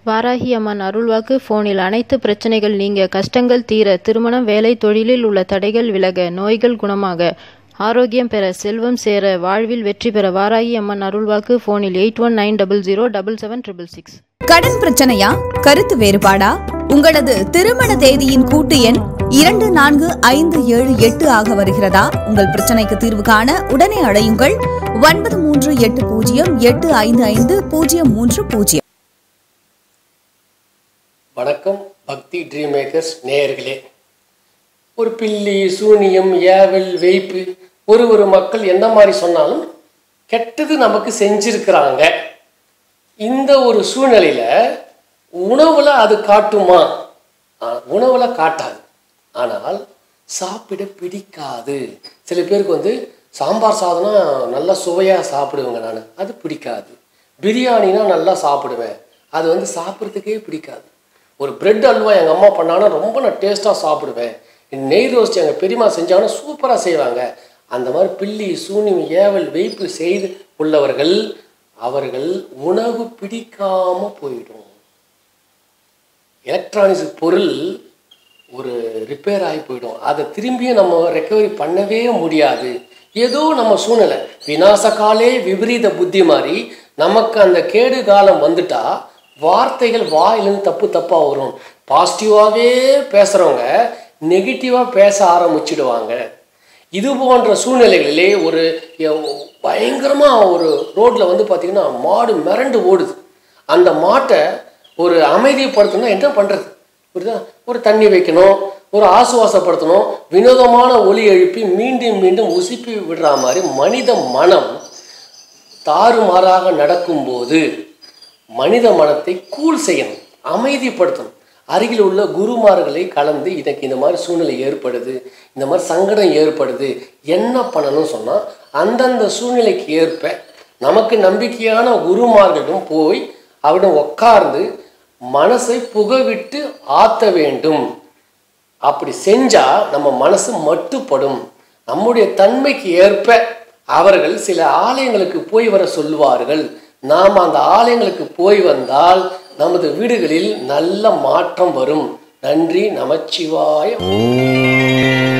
வாராகி அம்மன் அருள்வாக்கு போனில் அனைத்து பிரச்சனைகள் நீங்க கஷ்டங்கள் தீர திருமணம் வேலை தொழிலில் உள்ள தடைகள் விலக நோய்கள் குணமாக ஆரோக்கியம் பெற செல்வம் சேர வாழ்வில் வெற்றி பெற வாராகி அம்மன் அருள்வாக்கு போனில் eight one nine double zero double seven triple six கடன் பிரச்சனையா கருத்து வேறுபாடா உங்களது திருமண தேதியின் கூட்டு எண் இரண்டு நான்கு ஐந்து ஏழு எட்டு ஆக வருகிறதா உங்கள் பிரச்சனைக்கு தீர்வு காண உடனே அழையுங்கள் ஒன்பது மூன்று எட்டு பூஜ்ஜியம் எட்டு ஐந்து ஐந்து பூஜ்ஜியம் மூன்று பூஜ்ஜியம் வணக்கம் பக்தி ட்ரீம் மேக்கர்ஸ் நேயர்களே ஒரு பில்லி சூனியம் ஏவல் வெய்ப்பு ஒரு ஒரு மக்கள் எந்த மாதிரி சொன்னாலும் கெட்டது நமக்கு செஞ்சிருக்கிறாங்க இந்த ஒரு சூழ்நிலையில உணவுல அது காட்டுமா ஆ, உணவுல காட்டாது ஆனால் சாப்பிட பிடிக்காது சில பேருக்கு வந்து சாம்பார் சாதம்னா நல்லா சுவையாக சாப்பிடுவேங்க நான் அது பிடிக்காது பிரியாணினா நல்லா சாப்பிடுவேன் அது வந்து சாப்பிட்றதுக்கே பிடிக்காது ஒரு பிரெட் அல்வா எங்கள் அம்மா பண்ணாங்கன்னா ரொம்ப நான் டேஸ்ட்டாக சாப்பிடுவேன் நெய் ரோஸ்ட் எங்கள் பெரியம்மா செஞ்சாங்கன்னா சூப்பராக செய்வாங்க அந்த மாதிரி பில்லி சூனியம் ஏவல் வெய்ப்பு செய்து உள்ளவர்கள் அவர்கள் உணவு பிடிக்காம போயிடும் எலக்ட்ரானிக்ஸ் பொருள் ஒரு ரிப்பேர் ஆகி போயிடும் அதை திரும்பியும் நம்ம ரெக்கவரி பண்ணவே முடியாது ஏதோ நம்ம சூழ்நிலை விநாசகாலே விபரீத புத்தி மாதிரி நமக்கு அந்த கேடு காலம் வந்துட்டா வார்த்தைகள் வாயிலிருந்து தப்பு தப்பாக வரும் பாசிட்டிவாகவே பேசுகிறவங்க நெகட்டிவாக பேச ஆரம்பிச்சிடுவாங்க இது போன்ற சூழ்நிலைகளிலே ஒரு பயங்கரமாக ஒரு ரோட்டில் வந்து பார்த்திங்கன்னா மாடு மிரண்டு ஓடுது அந்த மாட்டை ஒரு அமைதிப்படுத்தணும்னா என்ன பண்ணுறது புரியுதா ஒரு தண்ணி வைக்கணும் ஒரு ஆசுவாசப்படுத்தணும் வினோதமான ஒலி எழுப்பி மீண்டும் மீண்டும் உசுப்பி விடுற மாதிரி மனித மனம் தாறுமாறாக நடக்கும்போது மனித மனத்தை கூல் செய்யணும் அமைதிப்படுத்தணும் அருகில் உள்ள குருமார்களை கலந்து எனக்கு இந்த மாதிரி சூழ்நிலை ஏற்படுது இந்த மாதிரி சங்கடம் ஏற்படுது என்ன பண்ணணும்னு சொன்னால் அந்தந்த சூழ்நிலைக்கு ஏற்ப நமக்கு நம்பிக்கையான குருமார்களிடம் போய் அவரிடம் உட்கார்ந்து மனசை புகவிட்டு ஆத்த வேண்டும் அப்படி செஞ்சா நம்ம மனசு மட்டுப்படும் நம்முடைய தன்மைக்கு ஏற்ப அவர்கள் சில ஆலயங்களுக்கு போய் வர சொல்லுவார்கள் நாம் அந்த ஆலயங்களுக்கு போய் வந்தால் நமது வீடுகளில் நல்ல மாற்றம் வரும் நன்றி நமச்சிவாய ஓம்